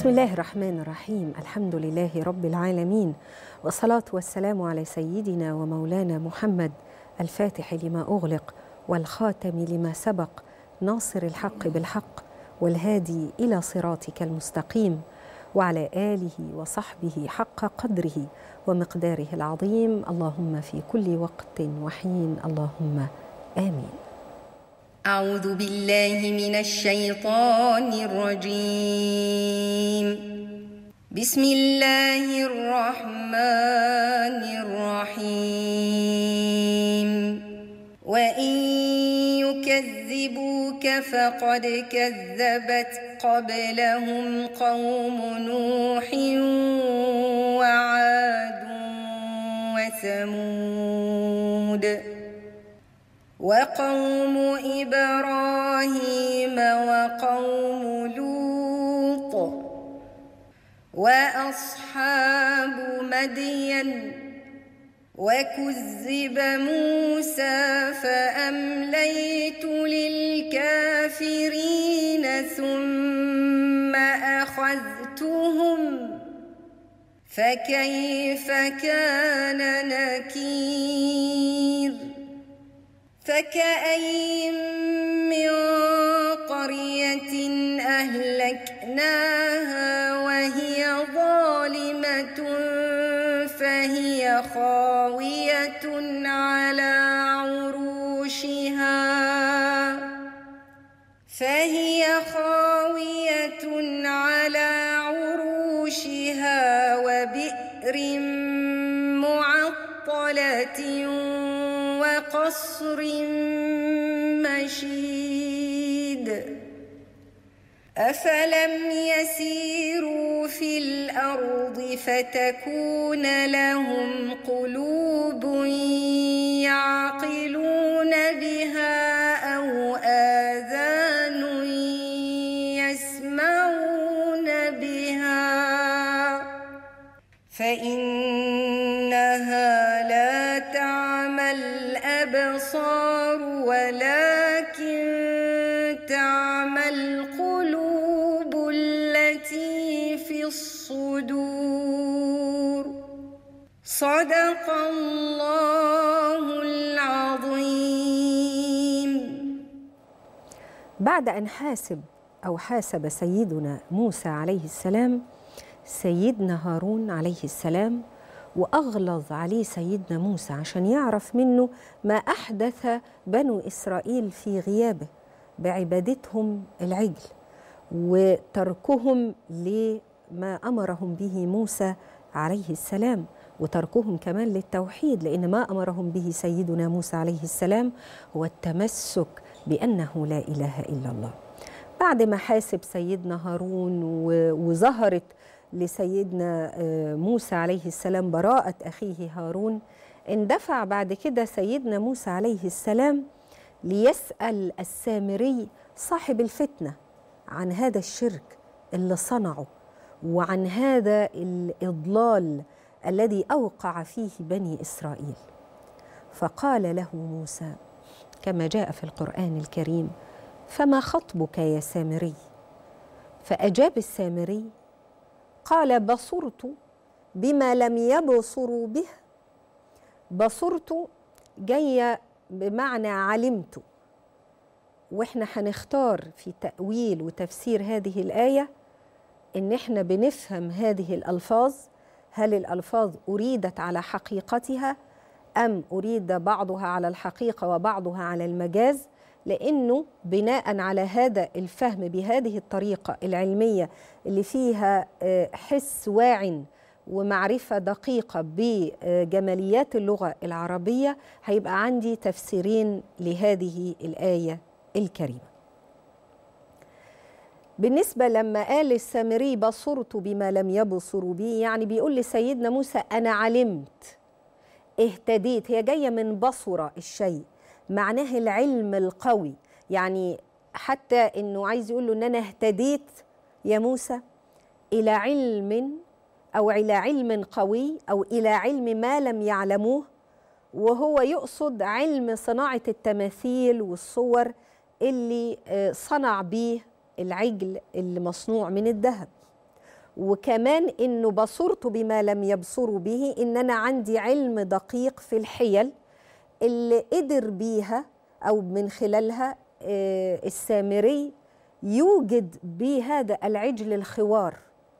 بسم الله الرحمن الرحيم الحمد لله رب العالمين والصلاة والسلام على سيدنا ومولانا محمد الفاتح لما أغلق والخاتم لما سبق ناصر الحق بالحق والهادي إلى صراطك المستقيم وعلى آله وصحبه حق قدره ومقداره العظيم اللهم في كل وقت وحين اللهم آمين أعوذ بالله من الشيطان الرجيم بسم الله الرحمن الرحيم وإن يكذبوك فقد كذبت قبلهم قوم نوح وعاد وثمود وقوم إبراهيم وقوم لوط وأصحاب مدين وكذب موسى فأمليت للكافرين ثم أخذتهم فكيف كان نكير فكأي من قرية أهلكناها وهي ظالمة فهي خاوية على عروشها فهي خاوية على عروشها وبئر معطلة وقصر مشيد أفلم يسيروا في الأرض فتكون لهم قلوب يعقلون بها أو آذان يسمعون بها فإنها لا تعمى الأبصار ولكن تعمى القلوب التي في الصدور صدق الله العظيم بعد أن حاسب أو حاسب سيدنا موسى عليه السلام سيدنا هارون عليه السلام واغلظ عليه سيدنا موسى عشان يعرف منه ما احدث بنو اسرائيل في غيابه بعبادتهم العجل وتركهم لما امرهم به موسى عليه السلام وتركهم كمان للتوحيد لان ما امرهم به سيدنا موسى عليه السلام هو التمسك بانه لا اله الا الله بعد ما حاسب سيدنا هارون وظهرت لسيدنا موسى عليه السلام براءة أخيه هارون اندفع بعد كده سيدنا موسى عليه السلام ليسأل السامري صاحب الفتنة عن هذا الشرك اللي صنعه وعن هذا الإضلال الذي أوقع فيه بني إسرائيل فقال له موسى كما جاء في القرآن الكريم فما خطبك يا سامري فأجاب السامري قال بصرت بما لم يبصروا به بصرت جاية بمعنى علمت واحنا هنختار في تأويل وتفسير هذه الآية إن احنا بنفهم هذه الألفاظ هل الألفاظ أريدت على حقيقتها أم أريد بعضها على الحقيقة وبعضها على المجاز لانه بناء على هذا الفهم بهذه الطريقه العلميه اللي فيها حس واع ومعرفه دقيقه بجماليات اللغه العربيه هيبقى عندي تفسيرين لهذه الايه الكريمه. بالنسبه لما قال السامري بصرت بما لم يبصروا به يعني بيقول لسيدنا موسى انا علمت اهتديت هي جايه من بصره الشيء معناه العلم القوي يعني حتى انه عايز يقول له ان انا اهتديت يا موسى الى علم او الى علم قوي او الى علم ما لم يعلموه وهو يقصد علم صناعه التماثيل والصور اللي صنع بيه العجل اللي مصنوع من الذهب وكمان انه بصرت بما لم يبصروا به ان انا عندي علم دقيق في الحيل اللي قدر بيها او من خلالها آه، السامري يوجد بهذا العجل الخوار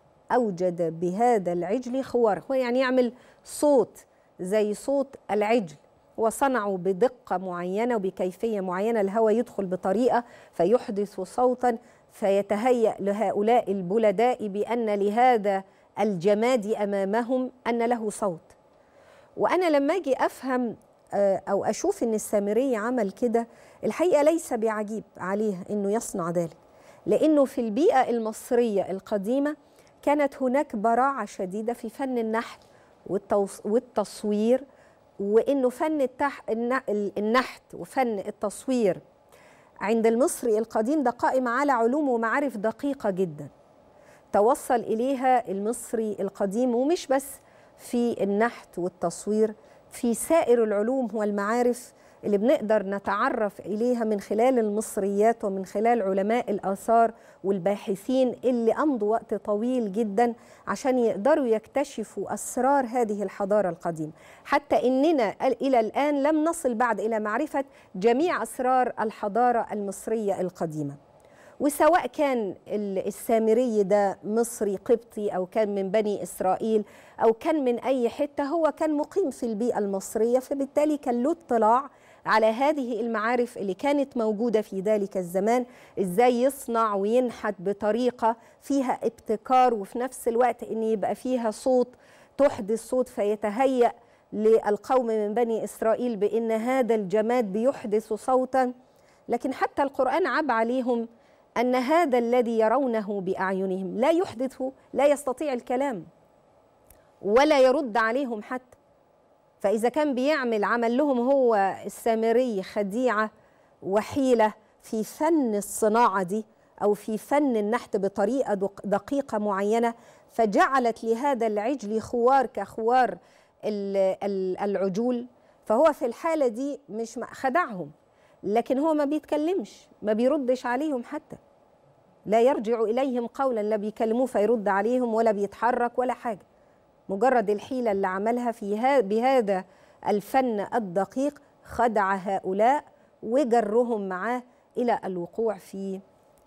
اوجد بهذا العجل خوار هو يعني يعمل صوت زي صوت العجل وصنعوا بدقة معينة وبكيفية معينة الهواء يدخل بطريقة فيحدث صوتا فيتهيأ لهؤلاء البلداء بأن لهذا الجماد أمامهم أن له صوت وأنا لما أجي أفهم آه، أو أشوف أن السامري عمل كده الحقيقة ليس بعجيب عليه أنه يصنع ذلك لأنه في البيئة المصرية القديمة كانت هناك براعة شديدة في فن النحت والتوص- والتصوير وانه فن التح... الن- النحت وفن التصوير عند المصري القديم ده قائم على علوم ومعارف دقيقة جدا توصل إليها المصري القديم ومش بس في النحت والتصوير في سائر العلوم والمعارف اللي بنقدر نتعرف إليها من خلال المصريات ومن خلال علماء الآثار والباحثين اللي أمضوا وقت طويل جدا عشان يقدروا يكتشفوا أسرار هذه الحضارة القديمة حتى إننا إلى الآن لم نصل بعد إلى معرفة جميع أسرار الحضارة المصرية القديمة وسواء كان ال- السامري ده مصري قبطي او كان من بني اسرائيل او كان من اي حته هو كان مقيم في البيئه المصريه فبالتالي كان له اطلاع على هذه المعارف اللي كانت موجوده في ذلك الزمان ازاي يصنع وينحت بطريقه فيها ابتكار وفي نفس الوقت ان يبقى فيها صوت تحدث صوت فيتهيأ للقوم من بني اسرائيل بان هذا الجماد بيحدث صوتا لكن حتى القرآن عاب عليهم أن هذا الذي يرونه بأعينهم لا يحدث لا يستطيع الكلام ولا يرد عليهم حتى فإذا كان بيعمل عمل لهم هو السامري خديعة وحيلة في فن الصناعة دي أو في فن النحت بطريقة دق- دقيقة معينة فجعلت لهذا العجل خوار كخوار ال- ال- العجول فهو في الحالة دي مش م- خدعهم لكن هو ما بيتكلمش ما بيردش عليهم حتى لا يرجع إليهم قولا لا بيكلموه فيرد عليهم ولا بيتحرك ولا حاجة مجرد الحيلة اللي عملها في ها بهذا الفن الدقيق خدع هؤلاء وجرهم معاه إلى الوقوع في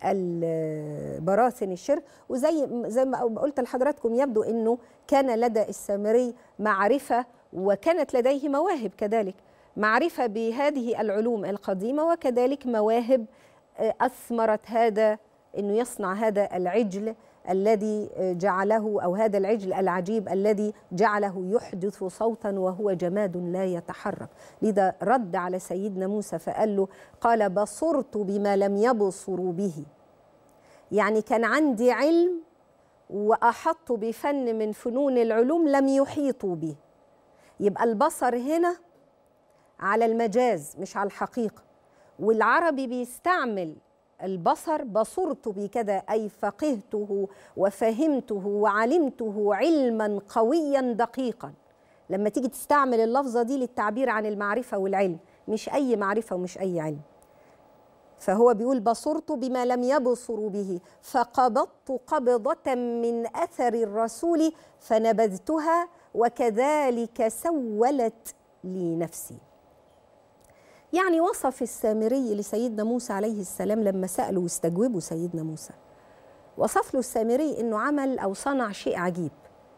ال- براثن الشرك وزي زي ما قلت لحضراتكم يبدو انه كان لدى السامري معرفه وكانت لديه مواهب كذلك معرفه بهذه العلوم القديمه وكذلك مواهب آه، اثمرت هذا انه يصنع هذا العجل الذي آه، جعله او هذا العجل العجيب الذي جعله يحدث صوتا وهو جماد لا يتحرك لذا رد على سيدنا موسى فقال له قال بصرت بما لم يبصروا به يعني كان عندي علم واحط بفن من فنون العلوم لم يحيطوا به يبقى البصر هنا على المجاز مش على الحقيقه والعربي بيستعمل البصر بصرت بكذا اي فقهته وفهمته وعلمته علما قويا دقيقا لما تيجي تستعمل اللفظه دي للتعبير عن المعرفه والعلم مش اي معرفه ومش اي علم فهو بيقول بصرت بما لم يبصروا به فقبضت قبضة من أثر الرسول فنبذتها وكذلك سولت لي نفسي يعني وصف السامري لسيدنا موسى عليه السلام لما سألوا واستجوبوا سيدنا موسى وصف له السامري انه عمل او صنع شيء عجيب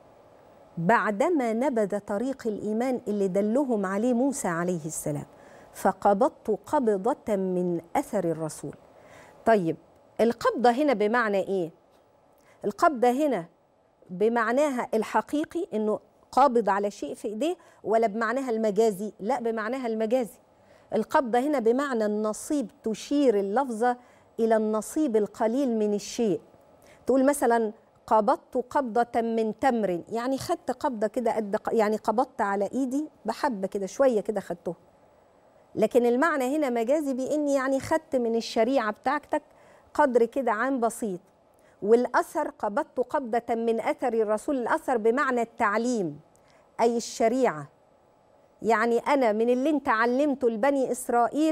بعدما نبذ طريق الايمان اللي دلهم عليه موسى عليه السلام فقبضت قبضة من اثر الرسول طيب القبضة هنا بمعنى ايه القبضة هنا بمعناها الحقيقي انه قابض على شيء في ايديه ولا بمعناها المجازي لا بمعناها المجازي القبضة هنا بمعنى النصيب تشير اللفظة إلى النصيب القليل من الشيء تقول مثلا قبضت قبضة من تمر يعني خدت قبضة كده قد يعني قبضت على إيدي بحبة كده شوية كده خدته لكن المعنى هنا مجازي بإني يعني خدت من الشريعة بتاعتك قدر كده عام بسيط والأثر قبضت قبضة من أثر الرسول الأثر بمعنى التعليم أي الشريعة يعني أنا من اللي أنت علمته لبني إسرائيل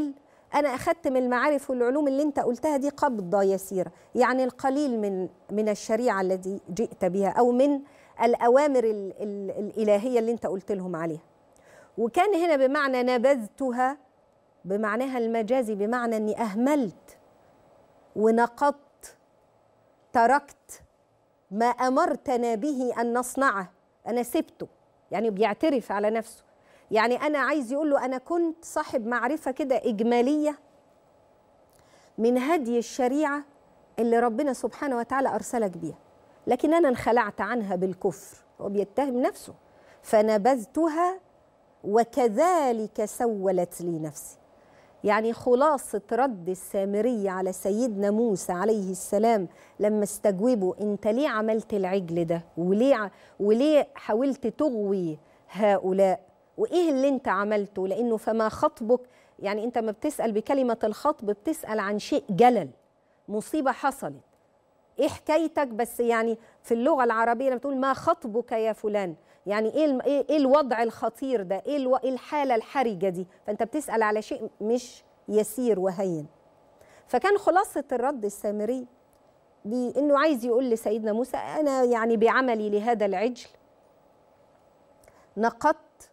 انا اخذت من المعارف والعلوم اللي انت قلتها دي قبضه يسيره يعني القليل من من الشريعه التي جئت بها او من الاوامر ال ال الالهيه اللي انت قلت لهم عليها وكان هنا بمعنى نبذتها بمعناها المجازي بمعنى اني اهملت ونقضت تركت ما امرتنا به ان نصنعه انا سبته يعني بيعترف على نفسه يعني انا عايز يقول له انا كنت صاحب معرفه كده اجماليه من هدي الشريعه اللي ربنا سبحانه وتعالى ارسلك بيها لكن انا انخلعت عنها بالكفر هو بيتهم نفسه فنبذتها وكذلك سولت لي نفسي يعني خلاصة رد السامرية على سيدنا موسى عليه السلام لما استجوبوا انت ليه عملت العجل ده وليه وليه حاولت تغوي هؤلاء وايه اللي انت عملته لانه فما خطبك يعني انت ما بتسال بكلمه الخطب بتسال عن شيء جلل مصيبه حصلت ايه حكايتك بس يعني في اللغه العربيه لما بتقول ما خطبك يا فلان يعني ايه ايه الوضع الخطير ده ايه الو... الحاله الحرجه دي فانت بتسال على شيء مش يسير وهين فكان خلاصه الرد السامري بانه عايز يقول لسيدنا موسى انا يعني بعملي لهذا العجل نقضت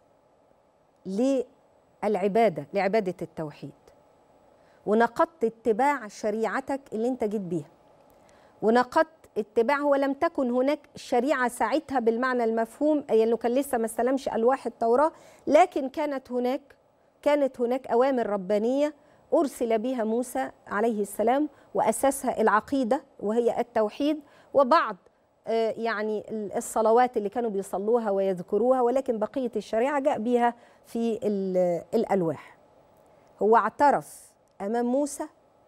للعباده لعباده التوحيد ونقضت اتباع شريعتك اللي انت جيت بيها ونقضت اتباع هو لم تكن هناك شريعه ساعتها بالمعنى المفهوم اي انه كان لسه ما استلمش الواح التوراه لكن كانت هناك كانت هناك اوامر ربانيه ارسل بها موسى عليه السلام واسسها العقيده وهي التوحيد وبعض يعني الصلوات اللي كانوا بيصلوها ويذكروها ولكن بقيه الشريعه جاء بها في الالواح هو اعترف امام موسى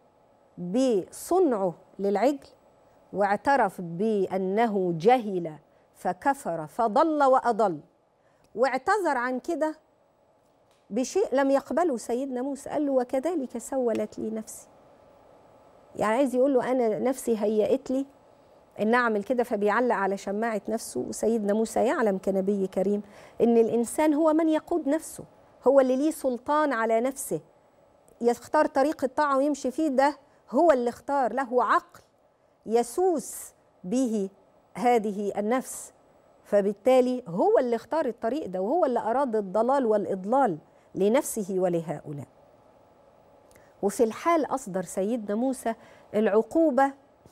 بصنعه للعجل واعترف بانه جهل فكفر فضل واضل واعتذر عن كده بشيء لم يقبله سيدنا موسى قال له وكذلك سولت لي نفسي يعني عايز يقول له انا نفسي هيأت لي ان اعمل كده فبيعلق على شماعه نفسه وسيدنا موسى يعلم كنبي كريم ان الانسان هو من يقود نفسه هو اللي ليه سلطان على نفسه يختار طريق الطاعه ويمشي فيه ده هو اللي اختار له عقل يسوس به هذه النفس فبالتالي هو اللي اختار الطريق ده وهو اللي اراد الضلال والاضلال لنفسه ولهؤلاء وفي الحال اصدر سيدنا موسى العقوبه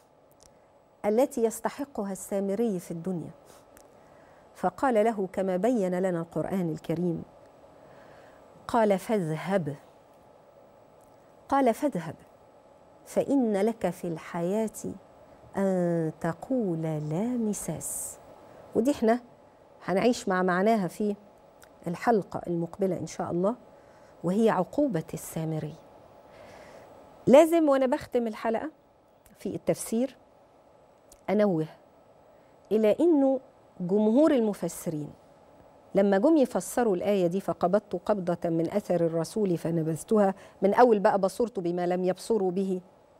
التي يستحقها السامري في الدنيا فقال له كما بين لنا القران الكريم قال فاذهب قال فاذهب فان لك في الحياه ان تقول لا مساس ودي احنا هنعيش مع معناها في الحلقه المقبله ان شاء الله وهي عقوبه السامري لازم وانا بختم الحلقه في التفسير انوه الى انه جمهور المفسرين لما جم يفسروا الآية دي فقبضت قبضة من أثر الرسول فنبذتها من أول بقى بصرت بما لم يبصروا به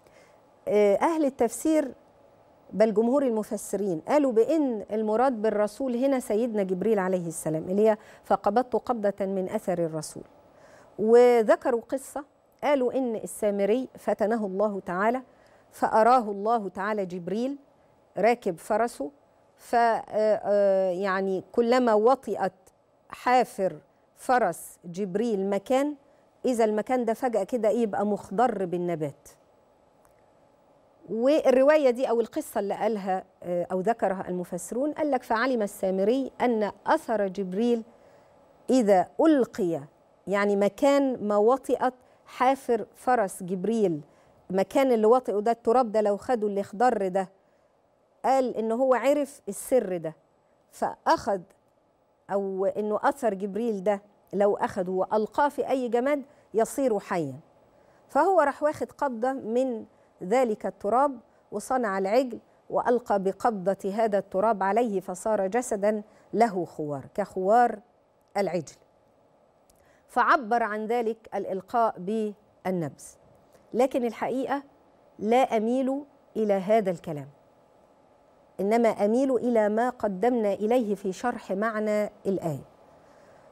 أهل التفسير بل جمهور المفسرين قالوا بأن المراد بالرسول هنا سيدنا جبريل عليه السلام اللي هي فقبضت قبضة من أثر الرسول وذكروا قصة قالوا إن السامري فتنه الله تعالى فأراه الله تعالى جبريل راكب فرسه ف يعني كلما وطئت حافر فرس جبريل مكان اذا المكان ده فجاه كده يبقى مخضر بالنبات والروايه دي او القصه اللي قالها او ذكرها المفسرون قال لك فعلم السامري ان اثر جبريل اذا القي يعني مكان ما وطئت حافر فرس جبريل مكان اللي وطئه ده التراب ده لو خدوا اللي خضر ده قال ان هو عرف السر ده فاخذ او انه اثر جبريل ده لو اخذه والقاه في اي جماد يصير حيا فهو راح واخد قبضه من ذلك التراب وصنع العجل والقى بقبضه هذا التراب عليه فصار جسدا له خوار كخوار العجل فعبر عن ذلك الالقاء بالنبذ لكن الحقيقه لا اميل الى هذا الكلام انما اميل الى ما قدمنا اليه في شرح معنى الايه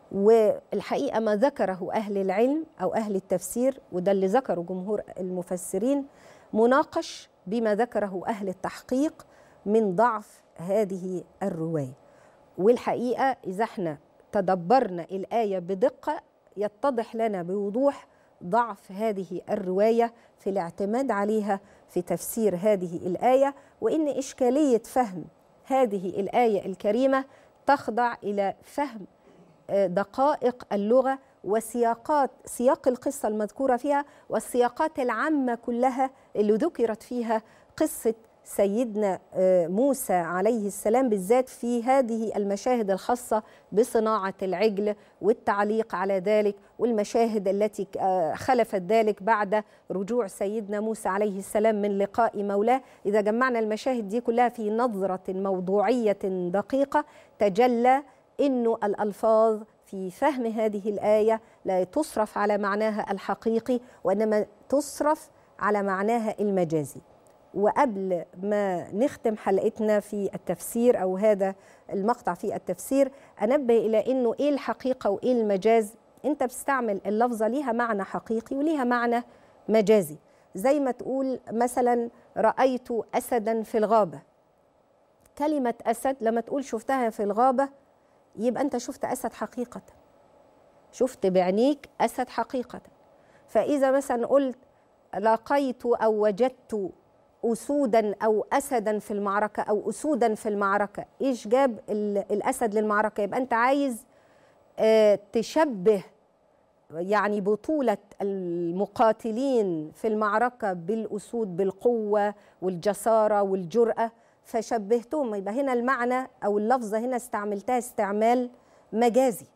والحقيقة ما ذكره أهل العلم أو أهل التفسير وده اللي ذكره جمهور المفسرين مناقش بما ذكره أهل التحقيق من ضعف هذه الرواية والحقيقة إذا احنا تدبرنا الآية بدقة يتضح لنا بوضوح ضعف هذه الرواية في الاعتماد عليها في تفسير هذه الآية وإن إشكالية فهم هذه الآية الكريمة تخضع إلى فهم دقائق اللغة وسياقات سياق القصة المذكورة فيها والسياقات العامة كلها اللي ذكرت فيها قصة سيدنا موسى عليه السلام بالذات في هذه المشاهد الخاصة بصناعة العجل والتعليق على ذلك والمشاهد التي خلفت ذلك بعد رجوع سيدنا موسى عليه السلام من لقاء مولاه إذا جمعنا المشاهد دي كلها في نظرة موضوعية دقيقة تجلى انه الالفاظ في فهم هذه الايه لا تصرف على معناها الحقيقي وانما تصرف على معناها المجازي وقبل ما نختم حلقتنا في التفسير او هذا المقطع في التفسير انبه الى انه ايه الحقيقه وايه المجاز انت بتستعمل اللفظه ليها معنى حقيقي وليها معنى مجازي زي ما تقول مثلا رايت اسدا في الغابه كلمه اسد لما تقول شفتها في الغابه يبقى انت شفت اسد حقيقه شفت بعينيك اسد حقيقه فاذا مثلا قلت لقيت او وجدت اسودا او اسدا في المعركه او اسودا في المعركه ايش جاب الاسد للمعركه يبقى انت عايز اه تشبه يعني بطوله المقاتلين في المعركه بالاسود بالقوه والجساره والجراه فشبهتهم يبقى هنا المعنى او اللفظه هنا استعملتها استعمال مجازي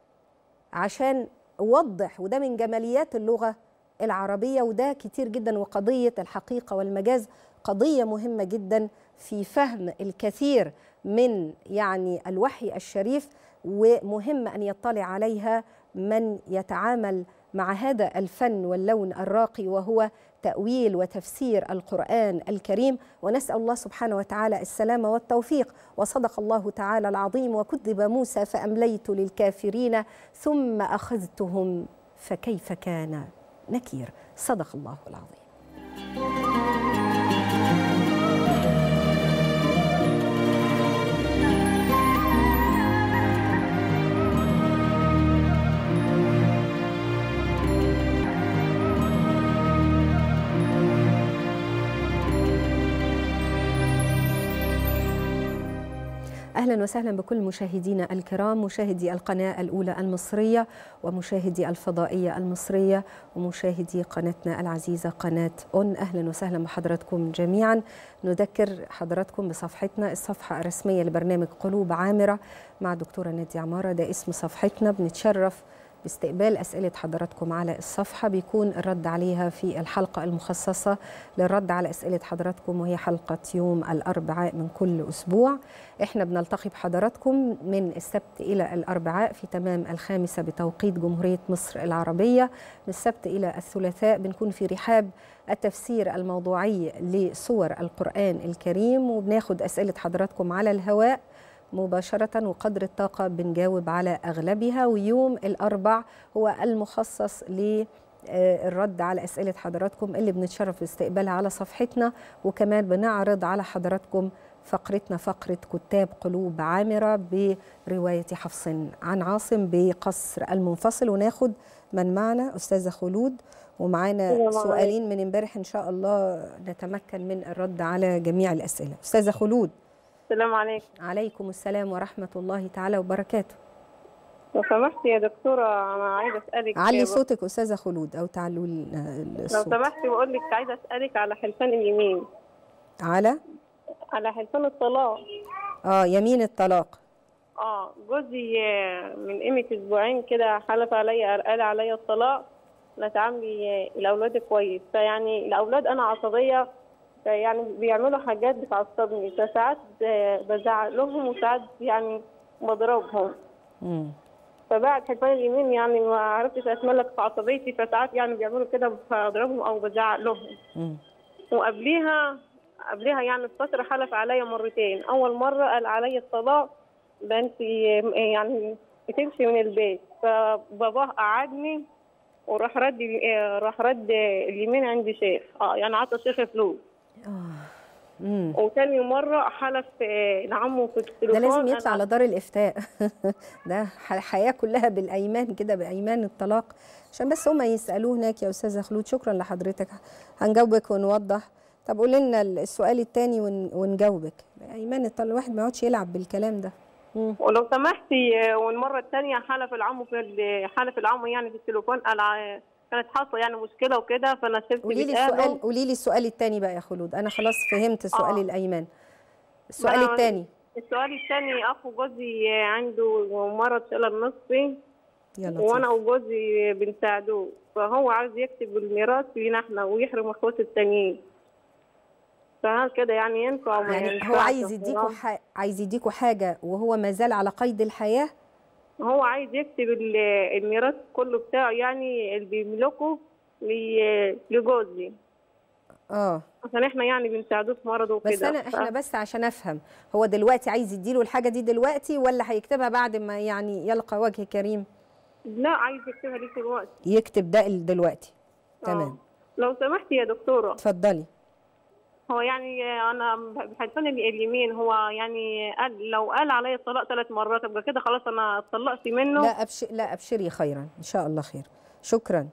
عشان اوضح وده من جماليات اللغه العربيه وده كتير جدا وقضيه الحقيقه والمجاز قضيه مهمه جدا في فهم الكثير من يعني الوحي الشريف ومهم ان يطلع عليها من يتعامل مع هذا الفن واللون الراقي وهو تأويل وتفسير القرآن الكريم ونسأل الله سبحانه وتعالى السلامة والتوفيق وصدق الله تعالى العظيم وكذب موسى فأمليت للكافرين ثم أخذتهم فكيف كان نكير صدق الله العظيم اهلا وسهلا بكل مشاهدينا الكرام مشاهدي القناه الاولى المصريه ومشاهدي الفضائيه المصريه ومشاهدي قناتنا العزيزه قناه اون اهلا وسهلا بحضراتكم جميعا نذكر حضراتكم بصفحتنا الصفحه الرسميه لبرنامج قلوب عامره مع دكتوره ناديه عماره ده اسم صفحتنا بنتشرف باستقبال أسئلة حضراتكم على الصفحة بيكون الرد عليها في الحلقة المخصصة للرد على أسئلة حضراتكم وهي حلقة يوم الأربعاء من كل أسبوع إحنا بنلتقي بحضراتكم من السبت إلى الأربعاء في تمام الخامسة بتوقيت جمهورية مصر العربية من السبت إلى الثلاثاء بنكون في رحاب التفسير الموضوعي لسور القرآن الكريم وبناخد أسئلة حضراتكم على الهواء مباشرة وقدر الطاقة بنجاوب على أغلبها ويوم الأربع هو المخصص للرد على أسئلة حضراتكم اللي بنتشرف باستقبالها على صفحتنا وكمان بنعرض على حضراتكم فقرتنا فقرة كتاب قلوب عامرة برواية حفص عن عاصم بقصر المنفصل وناخد من معنا أستاذة خلود ومعانا سؤالين من امبارح إن شاء الله نتمكن من الرد على جميع الأسئلة أستاذة خلود السلام عليكم عليكم السلام ورحمة الله تعالى وبركاته لو سمحت يا دكتورة أنا عايزة أسألك علي صوتك أستاذة خلود أو تعلوا الصوت لو سمحتي بقول لك عايزة أسألك على حلفان اليمين على على حلفان الطلاق اه يمين الطلاق اه جوزي من قيمة أسبوعين كده حلف عليا قال عليا الطلاق لا تعاملي الأولاد كويس فيعني الأولاد أنا عصبية يعني بيعملوا حاجات بتعصبني فساعات بزعق لهم وساعات يعني بضربهم مم. فبعد حلفان اليمين يعني ما عرفتش اتملك في عصبيتي فساعات يعني بيعملوا كده بضربهم او بزعق لهم مم. وقبليها قبليها يعني بفترة حلف عليا مرتين أول مرة قال عليا الطلاق ده أنت يعني تمشي من البيت فباباه قعدني وراح رد آه، راح رد اليمين عند شيخ اه يعني عطى شيخ فلوس امم وتاني مرة حلف آه، لعمه في ده التليفون لازم يطلع أنا- على دار الافتاء ده ح- الحياه كلها بالايمان كده بايمان الطلاق عشان بس هما يسالوه هناك يا استاذه خلود شكرا لحضرتك هنجاوبك ونوضح طب قولي لنا السؤال الثاني ونجاوبك ايمان الطلاق الواحد ما يقعدش يلعب بالكلام ده مم. ولو سمحتي آه، والمرة التانية حلف العمو في ال- حلف العمو يعني في التليفون قال ع- كانت حاصلة يعني مشكلة وكده فأنا سبت قولي لي بيتقابلوا. السؤال قولي لي السؤال الثاني بقى يا خلود انا خلاص فهمت سؤال آه. الايمان السؤال ما- الثاني السؤال الثاني أخو جوزي آه، عنده مرض شلل نصفي يلا وانا اتفضل. وجوزي بنساعدوه فهو عايز يكتب الميراث لينا احنا ويحرم اخواته التانيين فهل كده يعني ينفع أو ما يعني هو ينفعش؟ عايز يديكوا ح... عايز يديكوا حاجه وهو ما زال على قيد الحياه هو عايز يكتب ال- الميراث كله بتاعه يعني اللي بيملكه ل- لجوزي اه عشان احنا يعني بنساعدوه في مرضه وكده بس انا احنا بس عشان افهم هو دلوقتي عايز يديله الحاجه دي دلوقتي ولا هيكتبها بعد ما يعني يلقى وجه كريم لا عايز يكتبها ليك دلوقتي يكتب ده دلوقتي تمام آه. لو سمحتي يا دكتورة اتفضلي هو يعني انا بحسن اليمين هو يعني قال لو قال عليا الطلاق ثلاث مرات يبقى كده خلاص انا اتطلقت منه لا أبشر لا ابشري خيرا ان شاء الله خير شكرا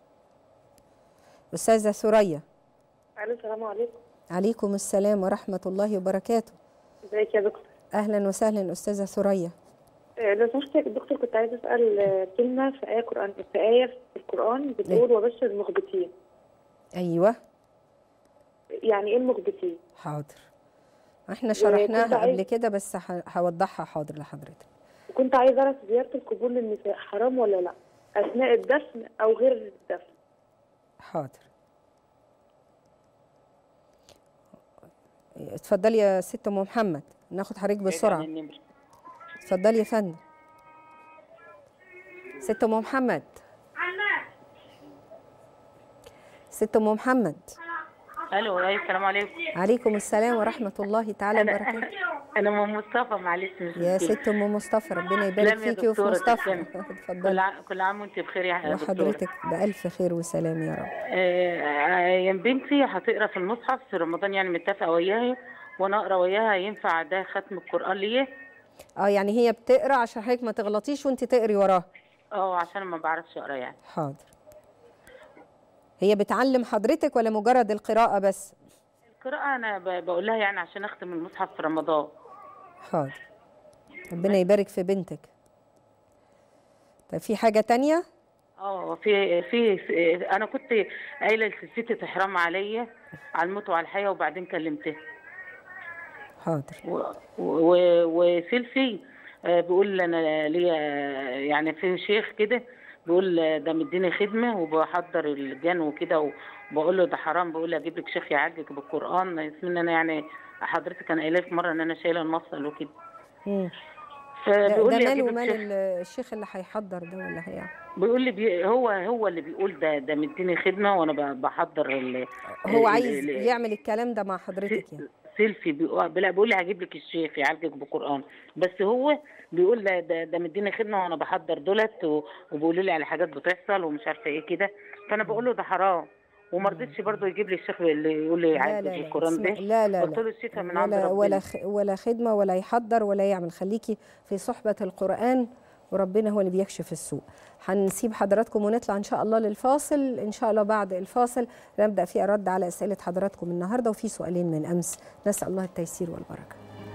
استاذه ثريا الو السلام عليكم عليكم السلام ورحمه الله وبركاته ازيك يا دكتور اهلا وسهلا استاذه ثريا آه، لو سمحت يا دكتور كنت عايزه اسال آه، كلمه في ايه قران في ايه في القران بتقول وبشر المخبتين ايوه يعني ايه المخبتين حاضر احنا شرحناها عايز- قبل كده بس ه- هوضحها حاضر لحضرتك وكنت عايزه اعرف زياره القبور للنساء حرام ولا لا اثناء الدفن او غير الدفن حاضر اتفضلي يا ست ام محمد ناخد حضرتك بسرعه اتفضلي يا فندم ست ام محمد ست ام محمد الو ايوه السلام عليكم عليكم السلام ورحمه الله تعالى انا وبركاته انا ام مصطفى معلش مش يا مشكلة. ست ام مصطفى ربنا يبارك تسلمي يا فيكي وفي دكتورة، مصطفى تسلمي. كل اتفضلي ع- كل عام وانت بخير يا دكتورة وحضرتك بألف خير وسلام يا رب آه، آه، يا بنتي هتقرا في المصحف في رمضان يعني متفقه وياها وانا اقرا وياها ينفع ده ختم القران ليه اه يعني هي بتقرا عشان حضرتك ما تغلطيش وانت تقري وراها اه عشان ما بعرفش اقرا يعني حاضر هي بتعلم حضرتك ولا مجرد القراءة بس القراءه انا ب- بقول لها يعني عشان اختم المصحف في رمضان حاضر ربنا يبارك في بنتك طيب في حاجة تانية اه في في في- انا كنت قايله لستي تحرم عليا على الموت وعلى الحياه وبعدين كلمتها حاضر و- و- وسيلفي آه، بيقول انا ليا يعني في شيخ كده بيقول آه، ده مديني خدمه وبحضر الجن وكده وبقول له ده حرام بقول له اجيب لك شيخ يعالجك بالقران اسمي انا يعني حضرتك انا قايله لك مره ان انا شايله المصل وكده مم. ده, فبيقول ده لي ماله اجيب لك ومال شيخ ال- الشيخ اللي هيحضر ده ولا هيعمل بيقول لي بي هو هو اللي بيقول ده ده مديني خدمه وانا ب- بحضر ال هو ال- عايز ال- يعمل الكلام ده مع حضرتك يعني سيلفي بيقول لا بيقول لي هجيب لك الشيخ يعالجك بالقران بس هو بيقول ده ده, ده مديني خدمه وانا بحضر دولت و- وبيقولوا لي على حاجات بتحصل ومش عارفه ايه كده فانا بقول له ده حرام وما رضيتش برضه يجيب لي الشيخ اللي يقول لي لا يعالجك لا لا بالقران اسمع- ده لا لا قلت له لا الشفاء من عند ولا ربنا ولا خ- ولا خدمة ولا يحضر ولا يعمل خليكي في صحبة القرآن وربنا هو اللي بيكشف السوء هنسيب حضراتكم ونطلع ان شاء الله للفاصل ان شاء الله بعد الفاصل نبدا في الرد على اسئله حضراتكم النهارده وفي سؤالين من امس نسال الله التيسير والبركه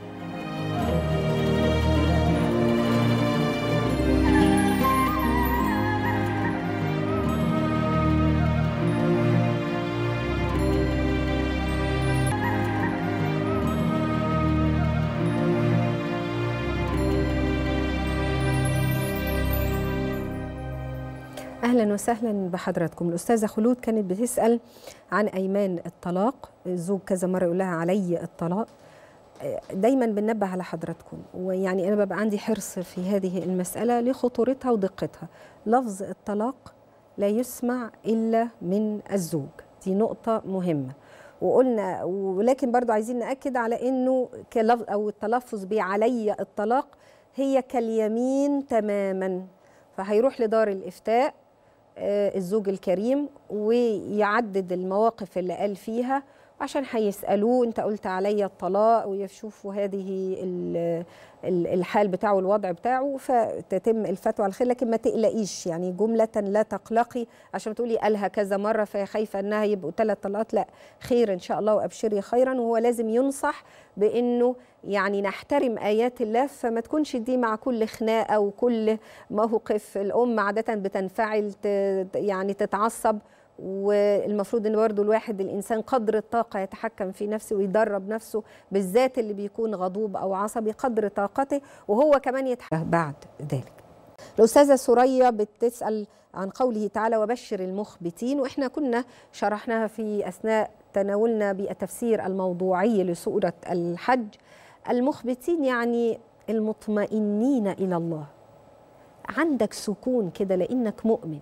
اهلا وسهلا بحضراتكم الاستاذه خلود كانت بتسال عن ايمان الطلاق الزوج كذا مره يقول لها علي الطلاق دايما بننبه على حضراتكم ويعني انا ببقى عندي حرص في هذه المساله لخطورتها ودقتها لفظ الطلاق لا يسمع الا من الزوج دي نقطه مهمه وقلنا ولكن برضو عايزين ناكد على انه كلفظ او التلفظ بعلي الطلاق هي كاليمين تماما فهيروح لدار الإفتاء آه، الزوج الكريم ويعدد المواقف اللي قال فيها عشان هيسألوه أنت قلت عليا الطلاق ويشوفوا هذه ال- ال- الحال بتاعه الوضع بتاعه فتتم الفتوى على الخير لكن ما تقلقيش يعني جملة لا تقلقي عشان تقولي قالها كذا مرة فهي خايفة أنها يبقوا ثلاث طلقات لا خير إن شاء الله وأبشري خيرا وهو لازم ينصح بأنه يعني نحترم آيات الله فما تكونش دي مع كل خناقة وكل موقف الأم عادة بتنفعل ت- يعني تتعصب والمفروض ان برضه الواحد الانسان قدر الطاقه يتحكم في نفسه ويدرب نفسه بالذات اللي بيكون غضوب او عصبي قدر طاقته وهو كمان يتحكم بعد ذلك. الاستاذه سوريا بتسال عن قوله تعالى وبشر المخبتين واحنا كنا شرحناها في اثناء تناولنا بالتفسير الموضوعي لسوره الحج المخبتين يعني المطمئنين الى الله عندك سكون كده لانك مؤمن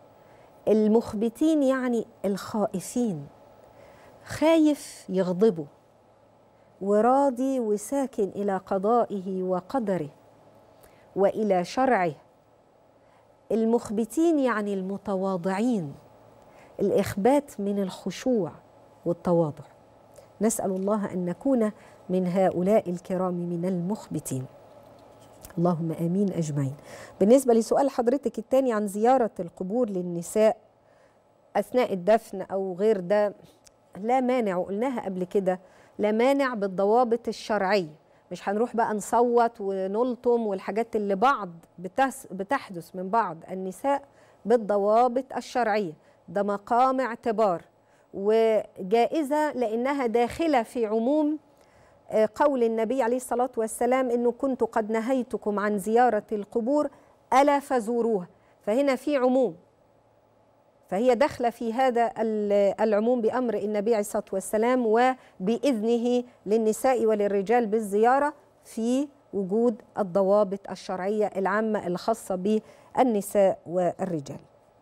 المخبتين يعني الخائفين خايف يغضبه وراضي وساكن الى قضائه وقدره والى شرعه المخبتين يعني المتواضعين الاخبات من الخشوع والتواضع نسال الله ان نكون من هؤلاء الكرام من المخبتين اللهم امين اجمعين. بالنسبه لسؤال حضرتك الثاني عن زياره القبور للنساء اثناء الدفن او غير ده لا مانع وقلناها قبل كده لا مانع بالضوابط الشرعيه مش هنروح بقى نصوت ونلطم والحاجات اللي بعض بتس بتحدث من بعض النساء بالضوابط الشرعيه ده مقام اعتبار وجائزه لانها داخله في عموم قول النبي عليه الصلاة والسلام إنه كنت قد نهيتكم عن زيارة القبور ألا فزوروها فهنا في عموم فهي داخلة في هذا العموم بأمر النبي عليه الصلاة والسلام وبإذنه للنساء وللرجال بالزيارة في وجود الضوابط الشرعية العامة الخاصة بالنساء والرجال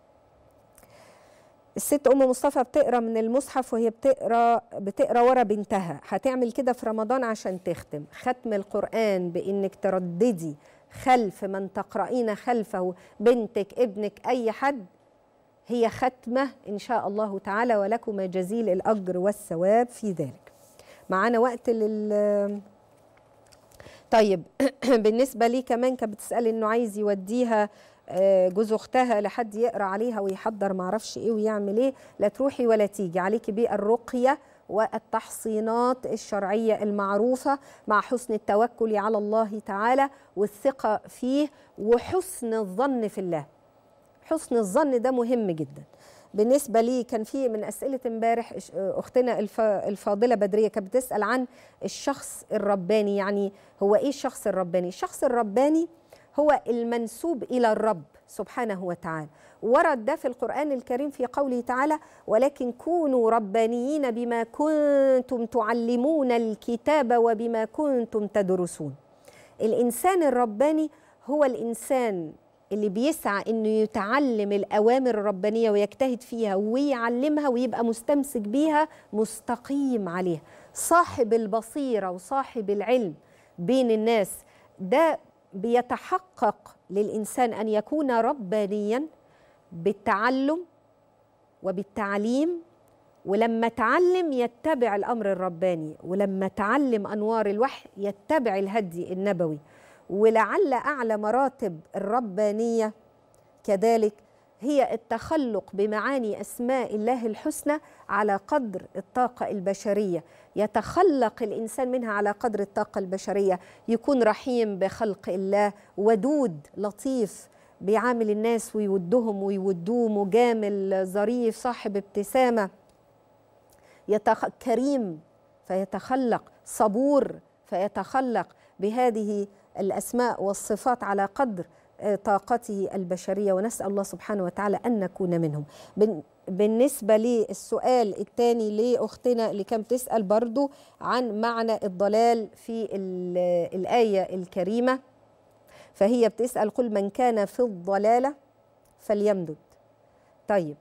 الست ام مصطفى بتقرا من المصحف وهي بتقرا بتقرا ورا بنتها هتعمل كده في رمضان عشان تختم ختم القران بانك ترددي خلف من تقرأين خلفه بنتك ابنك اي حد هي ختمه ان شاء الله تعالى ولكم جزيل الاجر والثواب في ذلك معانا وقت لل طيب بالنسبه لي كمان كانت بتسالي انه عايز يوديها جوز اختها لحد يقرا عليها ويحضر معرفش ايه ويعمل ايه لا تروحي ولا تيجي عليكي بالرقيه والتحصينات الشرعيه المعروفه مع حسن التوكل على الله تعالى والثقه فيه وحسن الظن في الله حسن الظن ده مهم جدا بالنسبة لي كان في من أسئلة امبارح أختنا الفاضلة بدرية كانت بتسأل عن الشخص الرباني يعني هو إيه الشخص الرباني؟ الشخص الرباني هو المنسوب الى الرب سبحانه وتعالى ورد ده في القران الكريم في قوله تعالى ولكن كونوا ربانيين بما كنتم تعلمون الكتاب وبما كنتم تدرسون الانسان الرباني هو الانسان اللي بيسعى انه يتعلم الاوامر الربانيه ويجتهد فيها ويعلمها ويبقى مستمسك بيها مستقيم عليها صاحب البصيره وصاحب العلم بين الناس ده بيتحقق للانسان ان يكون ربانيا بالتعلم وبالتعليم ولما تعلم يتبع الامر الرباني ولما تعلم انوار الوحي يتبع الهدي النبوي ولعل اعلى مراتب الربانيه كذلك هي التخلق بمعاني اسماء الله الحسنى على قدر الطاقه البشريه يتخلق الانسان منها على قدر الطاقه البشريه يكون رحيم بخلق الله ودود لطيف بيعامل الناس ويودهم ويودوه مجامل ظريف صاحب ابتسامه يتخ... كريم فيتخلق صبور فيتخلق بهذه الاسماء والصفات على قدر طاقته البشريه ونسال الله سبحانه وتعالى ان نكون منهم بالنسبه للسؤال الثاني لاختنا اللي كانت بتسال برضو عن معنى الضلال في الايه الكريمه فهي بتسال قل من كان في الضلاله فليمدد طيب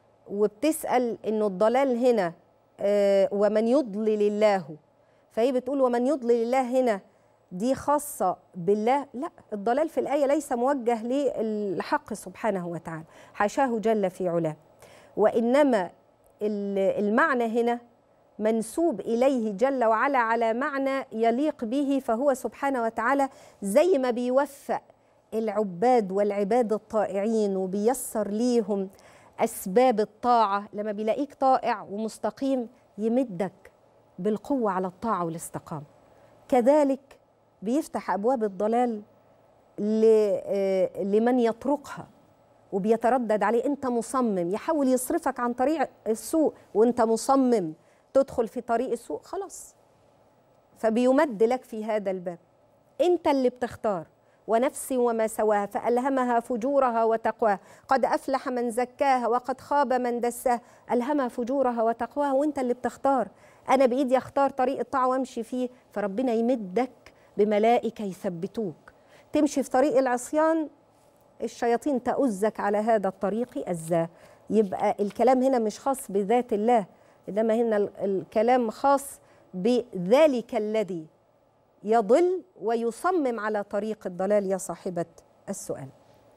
وبتسال انه الضلال هنا ومن يضلل الله فهي بتقول ومن يضلل الله هنا دي خاصة بالله لا الضلال في الآية ليس موجه للحق سبحانه وتعالى حاشاه جل في علاه وإنما ال- المعنى هنا منسوب إليه جل وعلا على معنى يليق به فهو سبحانه وتعالى زي ما بيوفق العباد والعباد الطائعين وبيسر ليهم أسباب الطاعة لما بيلاقيك طائع ومستقيم يمدك بالقوة على الطاعة والاستقامة كذلك بيفتح أبواب الضلال ل- آه، لمن يطرقها وبيتردد عليه انت مصمم يحاول يصرفك عن طريق السوء وانت مصمم تدخل في طريق السوء خلاص فبيمد لك في هذا الباب انت اللي بتختار ونفس وما سواها فألهمها فجورها وتقواها قد أفلح من زكاها وقد خاب من دساها ألهمها فجورها وتقواها وانت اللي بتختار أنا بإيدي أختار طريق الطاعة وأمشي فيه فربنا يمدك بملائكة يثبتوك تمشي في طريق العصيان الشياطين تؤزك على هذا الطريق أزاه يبقى الكلام هنا مش خاص بذات الله إنما هنا ال- الكلام خاص بذلك الذي يضل ويصمم على طريق الضلال يا صاحبة السؤال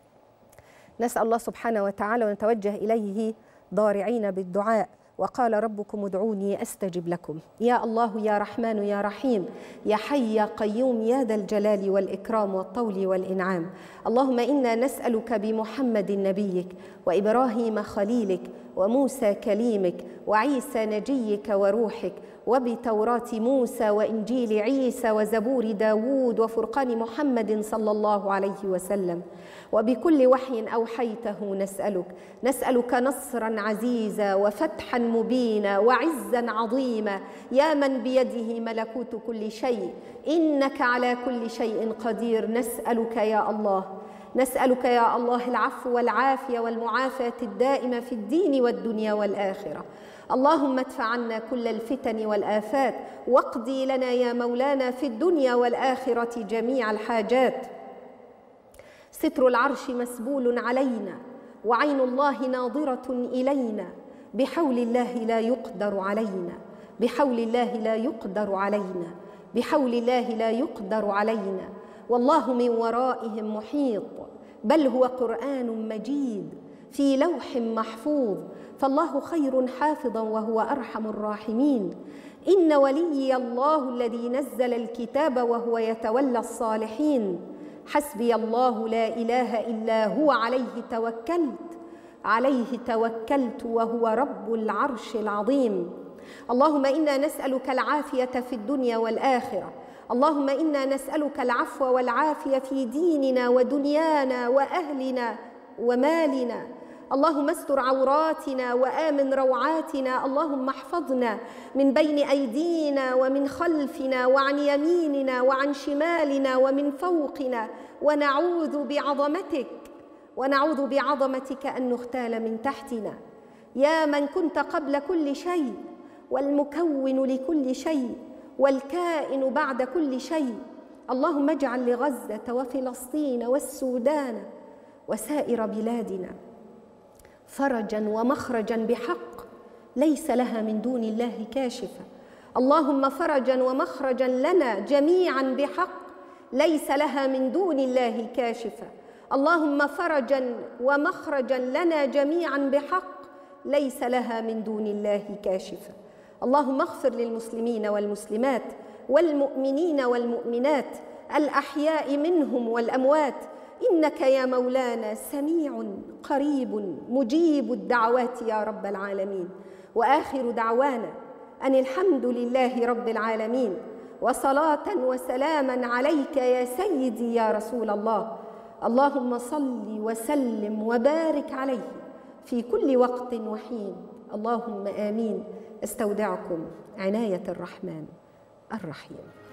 نسأل الله سبحانه وتعالى ونتوجه إليه ضارعين بالدعاء وقال ربكم ادعوني استجب لكم يا الله يا رحمن يا رحيم يا حي يا قيوم يا ذا الجلال والاكرام والطول والانعام اللهم انا نسالك بمحمد نبيك وابراهيم خليلك وموسى كليمك وعيسى نجيك وروحك وبتوراة موسى وإنجيل عيسى وزبور داود وفرقان محمد صلى الله عليه وسلم وبكل وحي أوحيته نسألك نسألك نصرا عزيزا وفتحا مبينا وعزا عظيما يا من بيده ملكوت كل شيء إنك على كل شيء قدير نسألك يا الله نسألك يا الله العفو والعافية والمعافاة الدائمة في الدين والدنيا والآخرة اللهم ادفع عنا كل الفتن والآفات واقضي لنا يا مولانا في الدنيا والآخرة جميع الحاجات ستر العرش مسبول علينا وعين الله ناظرة إلينا بحول الله لا يقدر علينا بحول الله لا يقدر علينا بحول الله لا يقدر علينا والله من ورائهم محيط بل هو قرآن مجيد في لوح محفوظ فالله خير حافظا وهو أرحم الراحمين إن وليي الله الذي نزل الكتاب وهو يتولى الصالحين حسبي الله لا إله إلا هو عليه توكلت عليه توكلت وهو رب العرش العظيم اللهم انا نسالك العافيه في الدنيا والاخره اللهم انا نسالك العفو والعافيه في ديننا ودنيانا واهلنا ومالنا اللهم استر عوراتنا وامن روعاتنا اللهم احفظنا من بين ايدينا ومن خلفنا وعن يميننا وعن شمالنا ومن فوقنا ونعوذ بعظمتك ونعوذ بعظمتك ان نغتال من تحتنا يا من كنت قبل كل شيء والمكون لكل شيء والكائن بعد كل شيء اللهم اجعل لغزه وفلسطين والسودان وسائر بلادنا فرجا ومخرجا بحق ليس لها من دون الله كاشفه اللهم فرجا ومخرجا لنا جميعا بحق ليس لها من دون الله كاشفه اللهم فرجا ومخرجا لنا جميعا بحق ليس لها من دون الله كاشفه اللهم اغفر للمسلمين والمسلمات والمؤمنين والمؤمنات الاحياء منهم والاموات انك يا مولانا سميع قريب مجيب الدعوات يا رب العالمين واخر دعوانا ان الحمد لله رب العالمين وصلاه وسلاما عليك يا سيدي يا رسول الله اللهم صل وسلم وبارك عليه في كل وقت وحين اللهم امين استودعكم عنايه الرحمن الرحيم